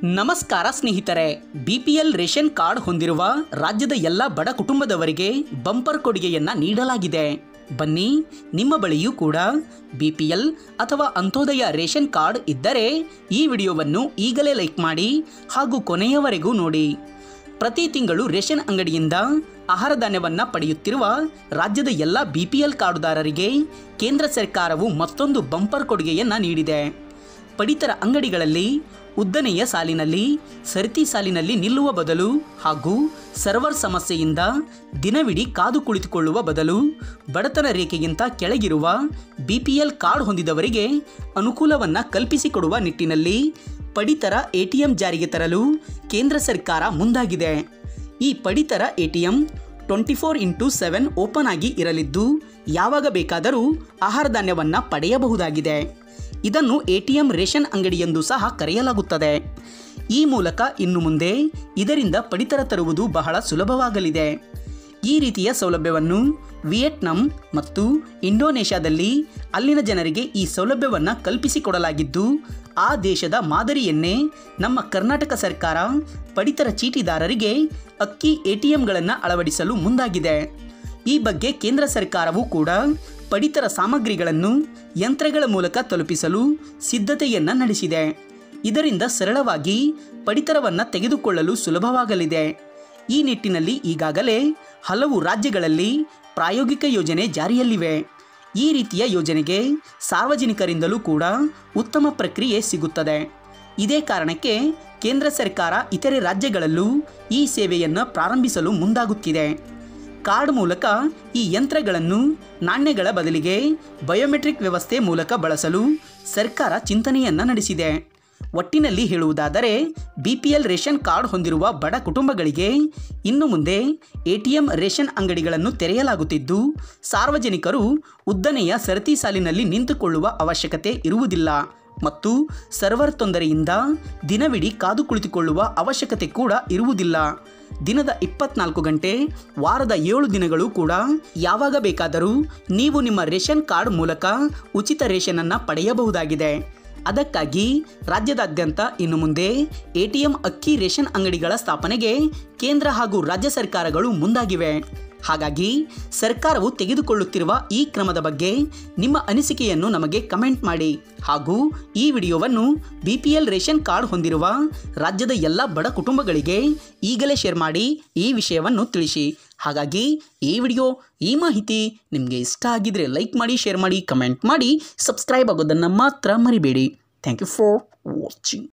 ನಮಸ್ಕಾರ ಸ್ನೇಹಿತರೆ BPL ration card ಹೊಂದಿರುವ ರಾಜ್ಯದ ಎಲ್ಲ ಬಡ ಕುಟುಂಬದವರಿಗೆ ಬಂಪರ್ ಕೊಡುಗೆಯನ್ನ ನೀಡಲಾಗಿದೆ ಬನ್ನಿ ನಿಮ್ಮ ಬಳಿಯೂ ಕೂಡ ಬಿಪಿಎಲ್ ಅಥವಾ ಅಂತ್ಯೋದಯ ರೇಷನ್ ಕಾರ್ಡ್ ಇದ್ದರೆ ಈ ವಿಡಿಯೋವನ್ನು ಈಗಲೇ ಲೈಕ್ ಮಾಡಿ ಹಾಗೂ ಕೊನೆಯವರೆಗೂ ನೋಡಿ ಪ್ರತಿ ತಿಂಗಳು ರೇಷನ್ ಅಂಗಡಿಯಿಂದ ಆಹಾರ ಧಾನ್ಯವನ್ನ ಪಡೆಯುತ್ತಿರುವ ರಾಜ್ಯದ ಎಲ್ಲ ಬಿಪಿಎಲ್ ಕಾರ್ಡುದಾರರಿಗೆ ಕೇಂದ್ರ ಸರ್ಕಾರವು ಮತ್ತೊಂದು ಬಂಪರ್ ಕೊಡುಗೆಯನ್ನ ನೀಡಿದೆ ಪಡಿತರ ಅಂಗಡಿಗಳಲ್ಲಿ ಉದ್ದನೆಯ ಸಾಲಿನಲ್ಲಿ ಸರತಿ ಸಾಲಿನಲ್ಲಿ ನಿಲ್ಲುವ ಬದಲು ಹಾಗೂ ಸರ್ವರ್ ಸಮಸ್ಯೆಯಿಂದ ದಿನವಿಡೀ ಕಾದು ಕುಳಿತುಕೊಳ್ಳುವ ಬದಲು ಬಡತನ ರೇಖೆಗಿಂತ ಕೆಳಗಿರುವ ಬಿಪಿಎಲ್ ಕಾರ್ಡ್ ಹೊಂದಿದವರಿಗೆ ಅನುಕೂಲವನ್ನು ಕಲ್ಪಿಸಿಕೊಡುವ ನಿಟ್ಟಿನಲ್ಲಿ ಪಡಿತರ ಎಟಿಎಂ ಜಾರಿಗೆ ತರಲು ಕೇಂದ್ರ ಸರ್ಕಾರ ಮುಂದಾಗಿದೆ ಈ ಪಡಿತರ ATM twenty four into seven open ಆಗಿ ಇರಲಿದ್ದು ಯಾವಾಗ ಬೇಕಾದರೂ ಆಹಾರ ಧಾನ್ಯವನ್ನು ಪಡೆಯಬಹುದಾಗಿದೆ ಇದನ್ನು ಎಟಿಎಂ ರೇಷನ್ ಅಂಗಡಿ ಎಂದು ಸಹ ಕರೆಯಲಾಗುತ್ತದೆ ಈ ಮೂಲಕ ಇನ್ನು ಮುಂದೆ ಇದರಿಂದ ಪಡಿತರ ತರುವುದು ಬಹಳ ಸುಲಭವಾಗಲಿದೆ ಈ ರೀತಿಯ ಸೌಲಭ್ಯವನ್ನು ವಿಯೆಟ್ನಾಂ ಮತ್ತು ಇಂಡೋನೇಷ್ಯಾದಲ್ಲಿ ಅಲ್ಲಿನ ಜನರಿಗೆ ಈ ಸೌಲಭ್ಯವನ್ನು ಕಲ್ಪಿಸಿಕೊಡಲಾಗಿದ್ದು ಆ ದೇಶದ ಮಾದರಿಯನ್ನೇ ನಮ್ಮ ಕರ್ನಾಟಕ ಸರ್ಕಾರ ಪಡಿತರ ಚೀಟಿದಾರರಿಗೆ ಅಕ್ಕಿ ಎಟಿಎಂಗಳನ್ನು ಅಳವಡಿಸಲು ಮುಂದಾಗಿದೆ ಈ ಬಗ್ಗೆ ಕೇಂದ್ರ ಸರ್ಕಾರವು ಕೂಡ ಪಡಿತರ ಸಾಮಗ್ರಿಗಳನ್ನು ಯಂತ್ರಗಳ ಮೂಲಕ ತಲುಪಿಸಲು ಸಿದ್ಧತೆಯನ್ನು ನಡೆಸಿದೆ ಇದರಿಂದ ಸರಳವಾಗಿ ಪಡಿತರವನ್ನು ತೆಗೆದುಕೊಳ್ಳಲು ಸುಲಭವಾಗಲಿದೆ ಈ ನಿಟ್ಟಿನಲ್ಲಿ ಈಗಾಗಲೇ ಹಲವು ರಾಜ್ಯಗಳಲ್ಲಿ ಪ್ರಾಯೋಗಿಕ ಯೋಜನೆ ಜಾರಿಯಲ್ಲಿವೆ ಈ ರೀತಿಯ ಯೋಜನೆಗೆ ಸಾರ್ವಜನಿಕರಿಂದಲೂ ಕೂಡ ಉತ್ತಮ ಪ್ರಕ್ರಿಯೆ ಸಿಗುತ್ತದೆ ಇದೇ ಕಾರಣಕ್ಕೆ ಕೇಂದ್ರ ಸರ್ಕಾರ ಇತರೆ ರಾಜ್ಯಗಳಲ್ಲೂ ಈ ಸೇವೆಯನ್ನು ಪ್ರಾರಂಭಿಸಲು ಮುಂದಾಗುತ್ತಿದೆ ಕಾರ್ಡ್ ಮೂಲಕ ಈ ಯಂತ್ರಗಳನ್ನು ನಾಣ್ಯಗಳ ಬದಲಿಗೆ ಬಯೋಮೆಟ್ರಿಕ್ ವ್ಯವಸ್ಥೆ ಮೂಲಕ ಬಳಸಲು ಸರ್ಕಾರ ಚಿಂತನೆಯನ್ನು ನಡೆಸಿದೆ ಒಟ್ಟಿನಲ್ಲಿ ಹೇಳುವುದಾದರೆ ಬಿಪಿಎಲ್ ರೇಷನ್ ಕಾರ್ಡ್ ಹೊಂದಿರುವ ಬಡ ಕುಟುಂಬಗಳಿಗೆ ಇನ್ನು ಮುಂದೆ ಎಟಿಎಂ ರೇಷನ್ ಅಂಗಡಿಗಳನ್ನು ತೆರೆಯಲಾಗುತ್ತಿದ್ದು ಸಾರ್ವಜನಿಕರು ಉದ್ದನೆಯ ಸರತಿ ಸಾಲಿನಲ್ಲಿ ನಿಂತುಕೊಳ್ಳುವ ಅವಶ್ಯಕತೆ ಇರುವುದಿಲ್ಲ ಮತ್ತು ಸರ್ವರ್ ತೊಂದರೆಯಿಂದ ದಿನವಿಡೀ ಕಾದು ಕುಳಿತುಕೊಳ್ಳುವ ಅವಶ್ಯಕತೆ ಕೂಡ ಇರುವುದಿಲ್ಲ ದಿನದ ಇಪ್ಪತ್ನಾಲ್ಕು ಗಂಟೆ ವಾರದ ಏಳು ದಿನಗಳು ಕೂಡ ಯಾವಾಗ ಬೇಕಾದರೂ ನೀವು ನಿಮ್ಮ ರೇಷನ್ ಕಾರ್ಡ್ ಮೂಲಕ ಉಚಿತ ರೇಷನನ್ನು ಪಡೆಯಬಹುದಾಗಿದೆ ಅದಕ್ಕಾಗಿ ರಾಜ್ಯದಾದ್ಯಂತ ಇನ್ನು ಮುಂದೆ ಎಟಿಎಂ ಅಕ್ಕಿ ರೇಷನ್ ಅಂಗಡಿಗಳ ಸ್ಥಾಪನೆಗೆ ಕೇಂದ್ರ ಹಾಗೂ ರಾಜ್ಯ ಸರ್ಕಾರಗಳು ಮುಂದಾಗಿವೆ ಹಾಗಾಗಿ ಸರ್ಕಾರವು ತೆಗೆದುಕೊಳ್ಳುತ್ತಿರುವ ಈ ಕ್ರಮದ ಬಗ್ಗೆ ನಿಮ್ಮ ಅನಿಸಿಕೆಯನ್ನು ನಮಗೆ ಕಮೆಂಟ್ ಮಾಡಿ ಹಾಗೂ ಈ ವಿಡಿಯೋವನ್ನು B P L ration card ಹೊಂದಿರುವ ರಾಜ್ಯದ ಎಲ್ಲ ಬಡ ಕುಟುಂಬಗಳಿಗೆ ಈಗಲೇ ಶೇರ್ ಮಾಡಿ ಈ ವಿಷಯವನ್ನು ತಿಳಿಸಿ ಹಾಗಾಗಿ ಈ ವಿಡಿಯೋ ಈ ಮಾಹಿತಿ ನಿಮಗೆ ಇಷ್ಟ ಆಗಿದ್ರೆ ಲೈಕ್ ಮಾಡಿ ಶೇರ್ ಮಾಡಿ ಕಮೆಂಟ್ ಮಾಡಿ ಸಬ್ಸ್ಕ್ರೈಬ್ ಆಗೋದನ್ನು ಮಾತ್ರ ಮರಿಬೇಡಿ ಥ್ಯಾಂಕ್ ಯು ಫಾರ್ ವಾಚಿಂಗ್